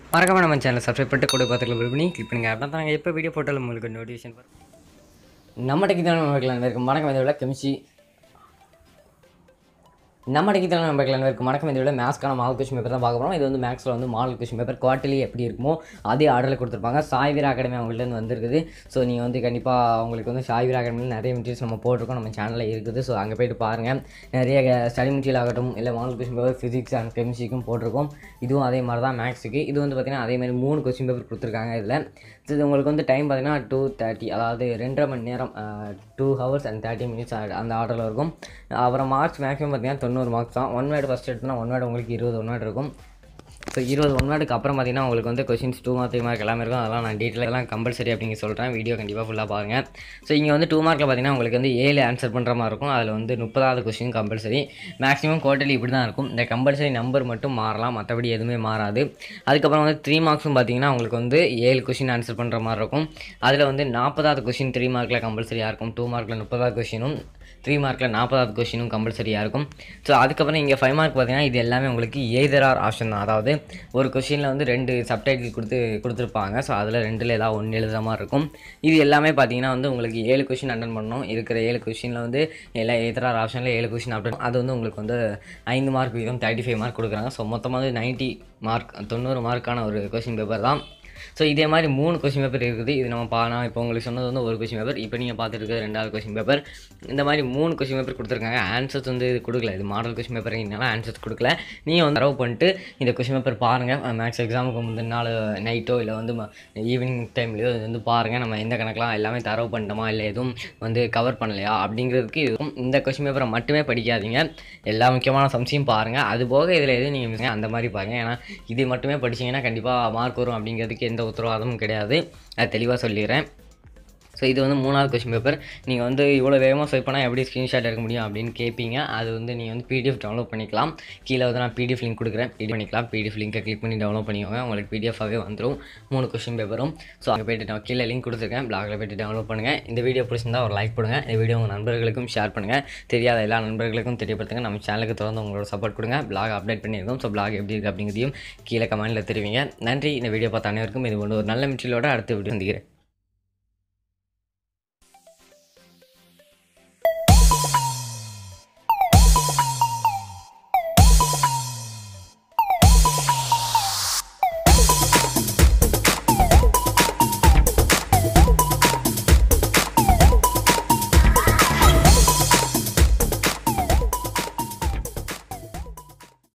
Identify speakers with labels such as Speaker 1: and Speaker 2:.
Speaker 1: மறக்காம நம்ம channel subscribe பண்ணிட்டு கூட பார்த்துக்கலாம் பில் பண்ணி கிளிக் பண்ணுங்க அப்படின்னா தான் நாங்கள் எப்போ வீடியோ போட்டாலும் உங்களுக்கு நோட்டிஃபிகேஷன் வரும் நம்ம டெக்கிதான் நம்ம இருக்கும் வணக்கம் இந்த விட கெமிஸ்ட்ரி நம்ம டெக்கிதான் நம்ம இருக்கும் வணக்கம் இந்த விட மேக்ஸ்க்கான மாடல் கொஸ்டின் பேப்பர் தான் பார்க்க போகிறோம் இது வந்து மேக்ஸில் வந்து மாடல் கொஸ்டின் பேப்பர் குவார்ட்டர்லி எப்படி இருக்குமோ அதே ஆர்டரில் கொடுத்துருப்பாங்க சாய்வீர் அகாடமி அவங்கள்ட்ட வந்திருக்குது ஸோ நீங்கள் வந்து கண்டிப்பாக உங்களுக்கு வந்து சாய்வீர் அகாடமியில் நிறைய மெட்டீரியல்ஸ் நம்ம போட்டிருக்கோம் நம்ம சேனலில் இருக்குது ஸோ அங்கே போயிட்டு பாருங்கள் நிறைய ஸ்டடி மெட்டீரியல் ஆகட்டும் இல்லை model question paper physics and கெமிஸ்ட்ரிக்கும் போட்டிருக்கோம் இதுவும் அதே மாதிரி தான் மேக்ஸுக்கு இது வந்து பார்த்திங்கன்னா அதே மாதிரி மூணு கொஸ்டின் பேப்பர் கொடுத்துருக்காங்க இதில் இது உங்களுக்கு வந்து டைம் பார்த்தீங்கன்னா டூ தேர்ட்டி அதாவது ரெண்டரை மணி நேரம் two hours and thirty minutes அந்த ஆர்டரில் இருக்கும் அப்புறம் மார்க்ஸ் மேக்ஸிமம் பார்த்தீங்கன்னா தொண்ணூறு மார்க்ஸ் தான் ஒன் வேர்டு ஃபஸ்ட் எடுத்தோம்னா ஒன் வேர்டு உங்களுக்கு இருபது ஒன் வேர்டு இருக்கும் ஸோ இருபது ஒன் வேர்டுக்கு அப்புறம் பார்த்தீங்கன்னா உங்களுக்கு வந்து questions two mark three mark எல்லாமே இருக்கும் அதெல்லாம் நான் டீட்டெயில் எல்லாம் கம்பல்சரி அப்படிங்க சொல்கிறேன் வீடியோ கண்டிப்பாக ஃபுல்லாக பாருங்கள் ஸோ இங்கே வந்து டூ மார்க்கில் பார்த்தீங்கன்னா உங்களுக்கு வந்து ஏழு ஆன்சர் பண்ணுற மாதிரி இருக்கும் அதில் வந்து முப்பதாவது கொஷின் கம்பல்சரி மேக்ஸிமம் குவார்ட்டர்லி இப்படி தான் இருக்கும் இந்த கம்பல்சரி நம்பர் மட்டும் மாறலாம் மற்றபடி எதுவுமே மாறாது அதுக்கப்புறம் வந்து த்ரீ மார்க்ஸும் பார்த்தீங்கன்னா உங்களுக்கு வந்து ஏழு கொஷின் ஆன்சர் பண்ணுற மாதிரி இருக்கும் அதில் வந்து நாற்பதாவது கொஷின் த்ரீ மார்க்கில் கம்பல்சரியாக இருக்கும் டூ மார்க்கில் முப்பதாவது கொஷினும் த்ரீ மார்க்கில் நாற்பதாவது கொஷினும் கம்பல்சரியாக இருக்கும் ஸோ அதுக்கப்புறம் இங்கே ஃபைவ் மார்க் பார்த்தீங்கன்னா இது எல்லாமே உங்களுக்கு எய்தரார் ஆப்ஷன் தான் அதாவது ஒரு கொஷினில் வந்து ரெண்டு சப்டைட்டில் கொடுத்து கொடுத்துருப்பாங்க ஸோ அதில் ரெண்டில் ஏதாவது ஒன்று எழுதுகிற மாதிரி இருக்கும் இது எல்லாமே பார்த்தீங்கன்னா வந்து உங்களுக்கு ஏழு கொஷின் அட்டன் பண்ணணும் இருக்கிற ஏழு கொஷினில் வந்து எல்லா எய்தரார் ஆப்ஷனில் ஏழு கொஷின் அட்டன் அது வந்து உங்களுக்கு வந்து ஐந்து மார்க் வீதம் தேர்ட்டி ஃபைவ் மார்க் கொடுக்குறாங்க ஸோ மொத்தமாக வந்து நைன்ட்டி மார்க் தொண்ணூறு மார்க்கான ஒரு கொஷின் பேப்பர் தான் ஸோ இதே மாதிரி மூணு கொஸ்டின் பேப்பர் இருக்குது இது நம்ம பா நான் இப்போ உங்களுக்கு சொன்னது வந்து ஒரு கொஸ்டின் பேப்பர் இப்போ நீங்கள் பார்த்துட்டு இருக்கிறது ரெண்டாவது கொஸ்டின் பேப்பர் இந்த மாதிரி மூணு கொஸ்டின் பேப்பர் கொடுத்துருக்காங்க ஆன்சர்ஸ் வந்து இது கொடுக்கல இது மாடல் கொஸ்டின் பேப்பர்னால ஆன்சர்ஸ் கொடுக்கல நீங்கள் வந்து தரவு பண்ணிட்டு இந்த கொஸ்டின் பேப்பர் பாருங்கள் மேக்ஸ் எக்ஸாமுக்கு முந்தின நாள் நைட்டோ இல்லை வந்து ஈவினிங் டைம்லையோ இது வந்து பாருங்கள் நம்ம எந்த கணக்கெலாம் எல்லாமே தரவு பண்ணிட்டோமா இல்லை எதுவும் வந்து கவர் பண்ணலையா அப்படிங்கிறதுக்கு இருக்கும் இந்த கொஸ்டின் பேப்பரை மட்டுமே படிக்காதீங்க எல்லா முக்கியமான சம்சையும் பாருங்கள் அது போக இதில் எதுவும் நீங்கள் அந்த மாதிரி பாருங்கள் ஏன்னா இது மட்டுமே படிச்சீங்கன்னா கண்டிப்பாக மார்க் வரும் அப்படிங்கிறதுக்கு எந்த உத்தரவாதமும் கிடையாது அது தெளிவாக சொல்லிடுறேன் ஸோ இது வந்து மூணாவது கொஸ்டின் பேப்பர் நீங்கள் வந்து இவ்வளோ வேகமாக ஸ்வைப் பண்ணால் எப்படி ஸ்க்ரீன்ஷாட் எடுக்க முடியும் அப்படின்னு கேட்பீங்க அது வந்து நீங்கள் வந்து பிடிஎஃப் டவுன்லோட் பண்ணிக்கலாம் கீழே வந்து நான் பிடிஎஃப் லிங்க் கொடுக்குறேன் பிடி பண்ணிக்கலாம் பிடிஎஃப் லிங்கை கிளிக் பண்ணி டவுன்லோட் பண்ணிக்கோங்க உங்களுக்கு பிடிஎஃபாகவே வந்துடும் மூணு கொஸ்டின் பேப்பரும் ஸோ அங்கே போய்ட்டு நான் கீழே லிங்க் கொடுத்துருக்கேன் பிளாகில் போய்ட்டு டவுன்லோட் பண்ணுங்கள் இந்த வீடியோ பிடிச்சிருந்தா ஒரு லைக் பண்ணுங்கள் இந்த வீடியோ உங்கள் நண்பர்களுக்கும் ஷேர் பண்ணுங்கள் தெரியாத எல்லா நண்பர்களுக்கும் தெரியப்படுத்துங்க நம்ம சேனலுக்கு தொடர்ந்து உங்களோட சப்போர்ட் கொடுங்க பிளாக் அப்டேட் பண்ணியிருக்கோம் ஸோ பிளாக் எப்படி இருக்குது அப்படிங்கிறதையும் கீழே கமெண்ட்டில் தெரிவிங்க நன்றி இந்த வீடியோ பார்த்த அனைவருக்கும் இது ஒன்று ஒரு நல்ல மெட்டீரியலோட அடுத்த வீடியோ சந்திக்கிறேன்